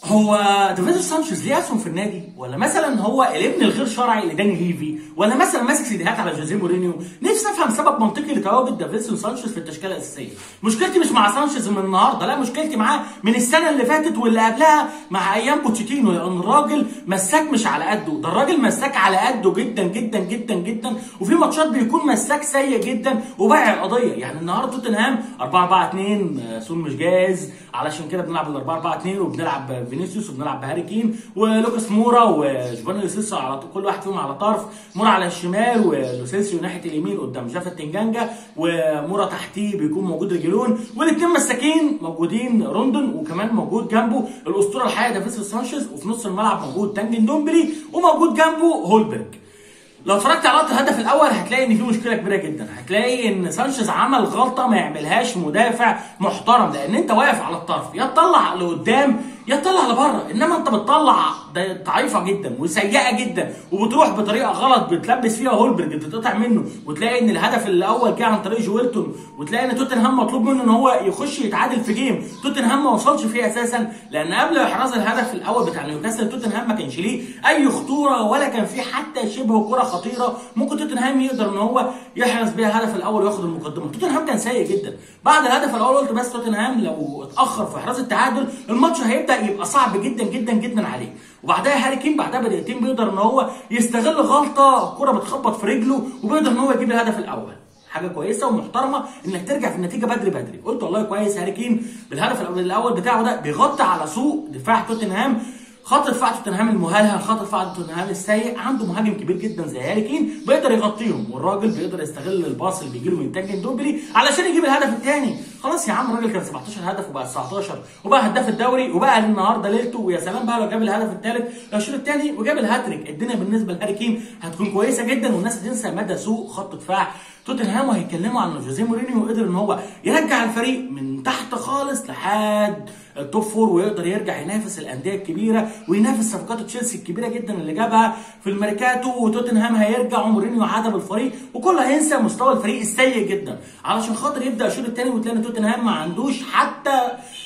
هو دافيدو سانشيز ليه اسهم في النادي ولا مثلا هو الابن الغير شرعي لداني ليفي ولا مثلا ماسك سيديهات على جوزيه مورينيو نفسي افهم سبب منطقي لتواجد دافيدو سانشيز في التشكيله الاساسيه مشكلتي مش مع سانشيز من النهارده لا مشكلتي معاه من السنه اللي فاتت واللي قبلها مع ايام بوتشيتينو لان الراجل مساك مش على قده ده الراجل مساك على قده جدا جدا جدا جدا وفي ماتشات بيكون مساك سيء جدا وبايع القضيه يعني النهارده توتنهام 4 4 2 سون مش جاهز علشان كده بنلعب ال 4 4 2 وبنلعب فينيسيوس وبنلعب بهاري كين ولوكاس مورا وجوفاني لوسيسو على كل واحد فيهم على طرف مورا على الشمال ولوسيسيو ناحيه اليمين قدام جافا تنجانجا ومورا تحتيه بيكون موجود رجلون والاثنين مساكين موجودين روندون وكمان موجود جنبه الاسطوره الحقيقيه دافيس سانشيز وفي نص الملعب موجود تانجن دومبلي وموجود جنبه هولبرج لو اتفرجت على لقطه الهدف الاول هتلاقي ان في مشكله كبيره جدا هتلاقي ان سانشيز عمل غلطه ما يعملهاش مدافع محترم لان انت واقف على الطرف يا تطلع لقدام يا تطلع لبره انما انت بتطلع ضعيفه جدا وسيئه جدا وبتروح بطريقه غلط بتلبس فيها هولبرج بتتقطع منه وتلاقي ان الهدف الاول جه عن طريق جويلتون وتلاقي ان توتنهام مطلوب منه ان هو يخش يتعادل في جيم توتنهام ما وصلش فيه اساسا لان قبل احراز الهدف الاول بتاع نيوكاسل توتنهام ما كانش ليه اي خطوره ولا كان في حتى شبه كره خطيره ممكن توتنهام يقدر ان هو يحرز بيها الهدف الاول وياخد المقدمه توتنهام كان سيء جدا بعد الهدف الاول قلت بس توتنهام لو اتاخر في احراز التعادل الماتش هيبدا يبقى صعب جدا جدا جدا عليه وبعدها هاري كين بعدها بدقيقتين بيقدر ان هو يستغل غلطه الكره بتخبط في رجله وبيقدر ان هو يجيب الهدف الاول حاجه كويسه ومحترمه انك ترجع في النتيجه بدري بدري قلت والله كويس هاري كين بالهدف الاول بتاعه ده بيغطي على سوء دفاع توتنهام خط دفاع توتنهام المهلهل خط دفاع توتنهام السيء عنده مهاجم كبير جدا زي هاري كين بيقدر يغطيهم والراجل بيقدر يستغل الباص اللي بيجي له من تانجن دوبلي علشان يجيب الهدف الثاني خلاص يا عم الراجل كان 17 هدف وبقى 19 وبقى هداف الدوري وبقى النهارده ليلته ويا سلام بقى لو جاب الهدف الثالث الشوط الثاني وجاب الهاتريك الدنيا بالنسبه لهاري كين هتكون كويسه جدا والناس هتنسى مدى سوء خط دفاع توتنهام وهيتكلموا عن جوزيه مورينيو قدر ان هو يرجع الفريق من تحت خالص لحد التوب فور ويقدر يرجع ينافس الانديه الكبيره وينافس صفقات تشيلسي الكبيره جدا اللي جابها في الميركاتو وتوتنهام هيرجع ومورينيو عدم الفريق وكله هينسى مستوى الفريق السيء جدا علشان خاطر يبدا الشوط الثاني وتلاقي توتنهام ما عندوش حتى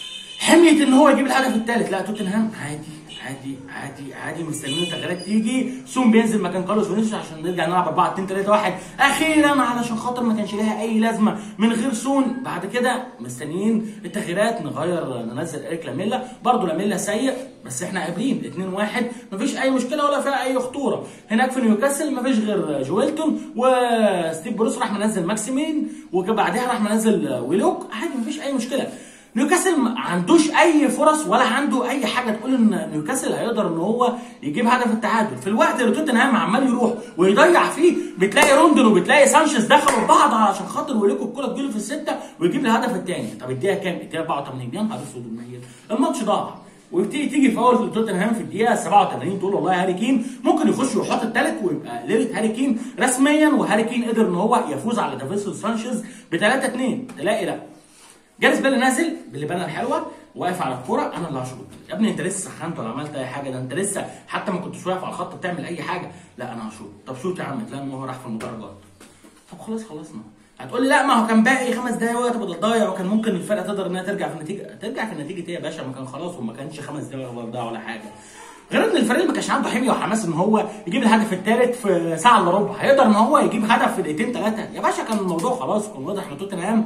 حميه ان هو يجيب الهدف الثالث لا توتنهام عادي عادي عادي عادي مستنيين تغييرات تيجي سون بينزل مكان كارلوس فينيسيوس عشان نرجع نلعب 4 2 3 1 اخيرا علشان خاطر ما كانش ليها اي لازمه من غير سون بعد كده مستنيين التغييرات نغير ننزل اريك لاميلا برضه لاميلا سيء بس احنا قابلين 2 1 مفيش اي مشكله ولا فيها اي خطوره هناك في نيوكاسل مفيش غير جويلتون وستيف بروس راح منزل ماكسيمين وبعدها راح منزل ويلوك عادي مفيش اي مشكله نيوكاسل ما عندوش اي فرص ولا عنده اي حاجه تقول ان نيوكاسل هيقدر ان هو يجيب هدف التعادل في الوقت اللي توتنهام عمال يروح ويضيع فيه بتلاقي روندون وبتلاقي سانشيز دخلوا ببعض عشان خاطر ويليكو الكره تجيله في السته ويجيب الهدف الثاني طب الدقيقه كام؟ الدقيقه 84 يا نهار اسود الماتش ضاع ويبتدي تيجي فاول لتوتنهام في الدقيقه 87 تقول والله هاري كين ممكن يخش ويحط الثالث ويبقى ليله هاري كين رسميا وهاري كين قدر ان هو يفوز على دافيسون سانشيز ب 3 2 تلاقي لا جالس بالي نازل باللبانه الحلوه واقف على الكوره انا اللي هشوط يا ابني انت لسه سخنت ولا عملت اي حاجه ده انت لسه حتى ما كنتش واقف على الخط بتعمل اي حاجه لا انا هشوط طب شوط يا عم تلاقي ان هو راح في المدرجات طب خلاص خلصنا هتقول لي لا ما هو كان باقي خمس دقايق وقت بدل ضايع وكان ممكن الفرقه تقدر انها ترجع في النتيجه ترجع في النتيجه ايه يا باشا ما كان خلاص وما كانش خمس دقايق ولا ضايع ولا حاجه غير ان الفريق ما كانش عنده حميه وحماس ان هو يجيب الهدف الثالث في ساعه الا ربع هيقدر ان هو يجيب هدف في دقيقتين ثلاثه يا باشا كان الموضوع خلاص كان واضح لتوتنهام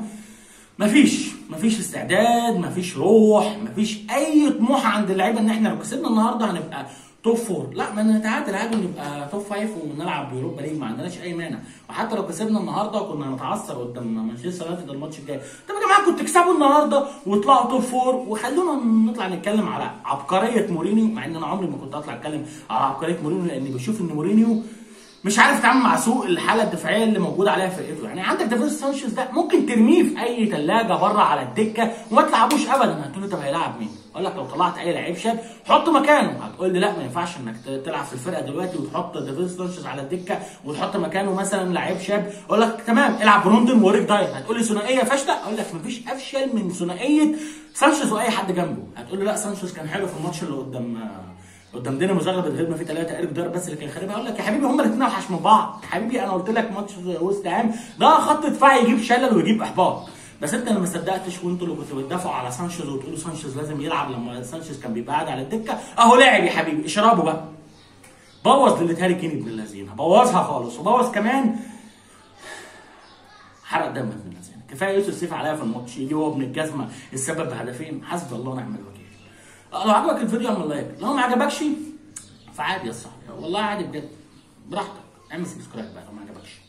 مفيش مفيش استعداد مفيش روح مفيش اي طموح عند اللعيبه ان احنا لو كسبنا النهارده هنبقى توب فور لا ما نتعادل عادي ونبقى توب فايف ونلعب يوروبا ليج ما عندناش اي مانع وحتى لو كسبنا النهارده كنا هنتعثر قدام مانشستر يونايتد الماتش الجاي طب يا جماعه كنتوا تكسبوا النهارده وتطلعوا توب فور وخلونا نطلع نتكلم على عبقريه مورينيو مع ان انا عمري ما كنت هطلع اتكلم على عبقريه مورينيو لاني بشوف ان مورينيو مش عارف يتعامل مع سوء الحاله الدفاعيه اللي موجوده عليها فرقته يعني عندك دافيد سانشيز ده ممكن ترميه في اي ثلاجه بره على الدكه وما تلعبوش ابدا هتقول لي طب هيلاعب مين؟ اقول لك لو طلعت اي لعيب شاب حط مكانه هتقول لي لا ما ينفعش انك تلعب في الفرقه دلوقتي وتحط دافيد سانشيز على الدكه وتحط مكانه مثلا لعيب شاب اقول لك تمام العب بروندن ووريك داير هتقول لي ثنائيه فاشله اقول لك مفيش افشل من ثنائيه سانشيز واي حد جنبه هتقول لي لا سانشيز كان حلو في الماتش اللي قدام قدام دينامو زغلب الغير ما في ثلاثه ايريك داير بس اللي كان خاربها اقول لك يا حبيبي هم الاثنين اوحش من بعض حبيبي انا قلت لك ماتش وست هام ده خط دفاع يجيب شلل ويجيب احباط بس انت اللي ما صدقتش وانتوا اللي كنتوا بتدافعوا على سانشيز وتقولوا سانشيز لازم يلعب لما سانشيز كان بيبقى قاعد على الدكه اهو لعب يا حبيبي اشربه بقى بوظ ليله هاري كين ابن اللذينه بوظها خالص وبوظ كمان حرق دم ابن اللذينه كفايه يوسف سيف عليا في الماتش يجي هو ابن الجزمه السبب بهدفين حسبي الله ونعم الوكيل لو عجبك الفيديو اعمل لايك لو ما عجبكش فعادي يا صاحبي والله عادي بجد براحتك اعمل سبسكرايب بقى لو ما عجبكش